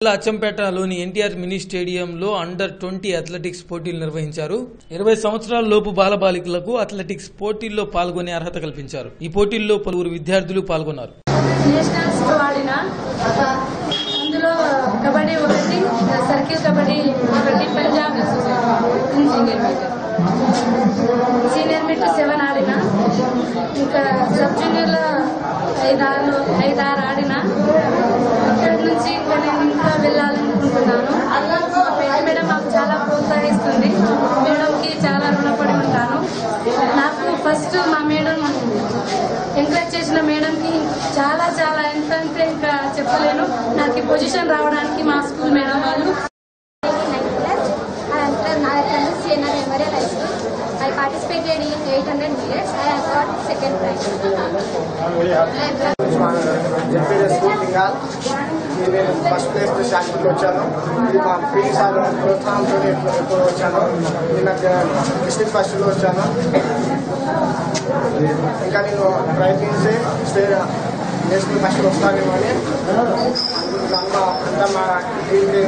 జిల్లా అచ్చంపేటలోని ఎన్టీఆర్ మినీ స్టేడియంలో అండర్ ట్వంటీ అథ్లెటిక్స్ పోటీలు నిర్వహించారు ఇరవై సంవత్సరాల లోపు బాలబాలికలకు అథ్లెటిక్స్ పోటీల్లో పాల్గొనే అర్హత కల్పించారు ఈ పోటీల్లో పలువురు విద్యార్థులు పాల్గొన్నారు నేషనల్స్ కు ఆడిన అందులో కబడ్డీ ఒకటి సర్కిల్ కబడ్డీ ఒకటి Punjab senior meet senior meet seven ఆడిన ఇంకా సబ్ జూనియర్ లో ఐదారు ఐదారు ఆడిన ఇక్కడి నుంచి ఇంకా నేను ఇంకా వెళ్ళాలనుకుంటున్నాను మా పెద్ద మేడం మాకు చాలా ప్రోత్సహిస్తుంది మేడంకి చాలా రుణపడి ఉంటాను నాకు ఫస్ట్ మా మేడం ఎంకరేజ్ చేసిన మేడంకి చాలా చాలా ఎంత అంటే ఇంకా చెప్పలేను నాకు ఈ పొజిషన్ రావడానికి మా స్కూల్ మేడం వాళ్ళు ninth class. I am now at Siena Memorial High School. I participated in 800 meters. I have got second prize. I am చెప్పేది స్కూల్ లింగాల్ ఇది నేను ఫస్ట్ ప్లేస్ శాంతికి వచ్చాను ఇది మా పీటీ సార్ ప్రోత్సాహంతో ఎప్పుడు వచ్చాను ఇది నాకు డిస్ట్రిక్ట్ ఫస్ట్లో వచ్చాను ఇంకా నేను ప్రయత్నించి స్టేట్ నేషనల్ ఫస్ట్ వస్తానేమో అని అనుకుంటున్నాను మా అంతా మా టీంకి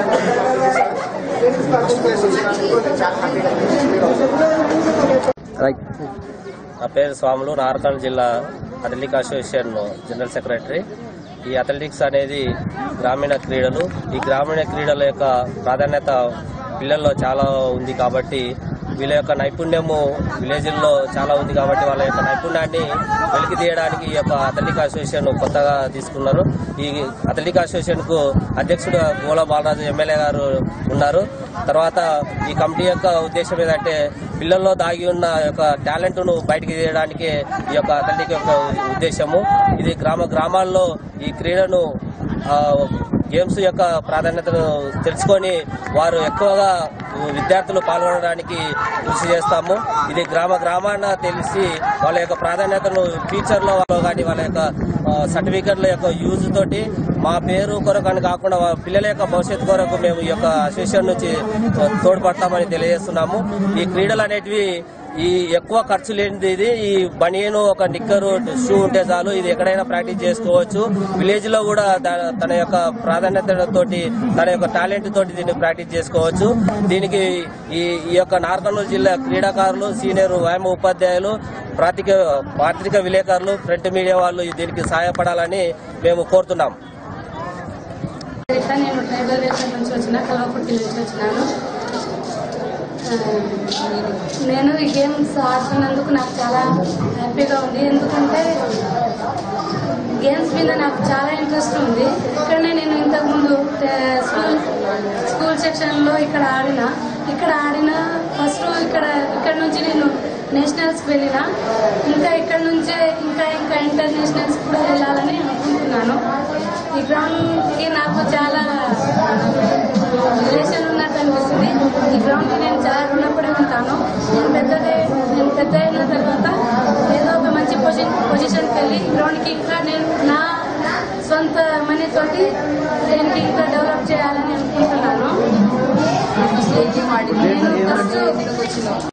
ఫస్ట్ ప్లేస్ వచ్చినందుకు నేను చాలా హ్యాపీగా ఫీల్ అవుతున్నాను నా పేరు స్వాములు నార్కల్ జిల్లా అథ్లెటిక్ అసోసియేషన్ జనరల్ సెక్రటరీ ఈ అథ్లెటిక్స్ అనేది గ్రామీణ క్రీడలు ఈ గ్రామీణ క్రీడల యొక్క ప్రాధాన్యత పిల్లల్లో చాలా ఉంది కాబట్టి వీళ్ళ యొక్క నైపుణ్యము విలేజ్ల్లో చాలా ఉంది కాబట్టి వాళ్ళ యొక్క నైపుణ్యాన్ని వెలికి తీయడానికి ఈ యొక్క అథ్లెటిక్ అసోసియేషన్ కొత్తగా తీసుకున్నారు ఈ అథ్లెటిక్ అసోసియేషన్ కు అధ్యక్షుడు గోల బాలరాజు ఎమ్మెల్యే గారు ఉన్నారు తర్వాత ఈ కమిటీ యొక్క ఉద్దేశం ఏంటంటే పిల్లల్లో దాగి ఉన్న యొక్క టాలెంట్ ను బయటికి తీయడానికి ఈ యొక్క అథ్లెటిక్ యొక్క ఉద్దేశము ఇది గ్రామ గ్రామాల్లో ఈ క్రీడను ఆ, గేమ్స్ యొక్క ప్రాధాన్యతను తెలుసుకొని వారు ఎక్కువగా విద్యార్థులు పాల్గొనడానికి కృషి చేస్తాము ఇది గ్రామ గ్రామాన తెలిసి వాళ్ళ యొక్క ప్రాధాన్యతను ఫ్యూచర్ లో వాళ్ళు కానీ వాళ్ళ యొక్క సర్టిఫికెట్ల యొక్క యూజ్ తోటి మా పేరు కొరకు అని కాకుండా వాళ్ళ పిల్లల యొక్క భవిష్యత్తు కొరకు మేము ఈ యొక్క అసోసియేషన్ నుంచి తోడ్పడతామని తెలియజేస్తున్నాము ఈ క్రీడలు అనేటివి ఈ ఎక్కువ ఖర్చు లేనిది ఇది ఈ బనియను ఒక నిక్కరు షూ ఉంటే చాలు ఇది ఎక్కడైనా ప్రాక్టీస్ చేసుకోవచ్చు విలేజ్ లో కూడా దా- తన యొక్క ప్రాధాన్యత తోటి తన యొక్క టాలెంట్ తోటి దీన్ని ప్రాక్టీస్ చేసుకోవచ్చు దీనికి ఈ ఈ యొక్క నార్కర్నూలు జిల్లా క్రీడాకారులు సీనియర్ వ్యాయామ ఉపాధ్యాయులు ప్రాతిక పాత్రిక విలేకరులు ప్రింట్ మీడియా వాళ్ళు దీనికి సహాయపడాలని మేము కోరుతున్నాం ఇట్లా నేను ట్రైబల్ వెల్ఫేర్ నుంచి వచ్చిన కల్వకుర్తి నుంచి వచ్చినాను ఆ, నేను ఈ గేమ్స్ ఆడుతున్నందుకు నాకు చాలా హ్యాపీగా ఉంది ఎందుకంటే గేమ్స్ మీద నాకు చాలా ఇంట్రెస్ట్ ఉంది ఇక్కడనే నేను ఇంతకుముందు ఆ, స్కూల్ స్కూల్ సెక్షన్లో ఇక్కడ ఆడిన ఇక్కడ ఆడిన ఫస్ట్ ఇక్కడ ఇక్కడ నుంచి నేను నేషనల్స్కి వెళ్ళిన ఇంకా ఇక్కడ నుంచే ఇంకా ఇంకా ఇంటర్నేషనల్స్ కూడా వెళ్ళాలని అనుకుంటున్నాను ఈ గ్రౌండ్కి నాకు చాలా రిలేషన్ ఉన్నట్టు అనిపిస్తుంది ఈ గ్రౌండ్కి నేను చాలా రుణపడి ఉంటాను నేను పెద్దదే నేను పెద్ద అయిన తర్వాత ఏదో ఒక మంచి పొజిషన్ పొజిషన్కి వెళ్ళి ఈ గ్రౌండ్కి ఇంకా నేను నా సొంత మనీ తోటి దీనికి ఇంకా డెవలప్ చేయాలని అనుకుంటున్నాను నేను ఫస్ట్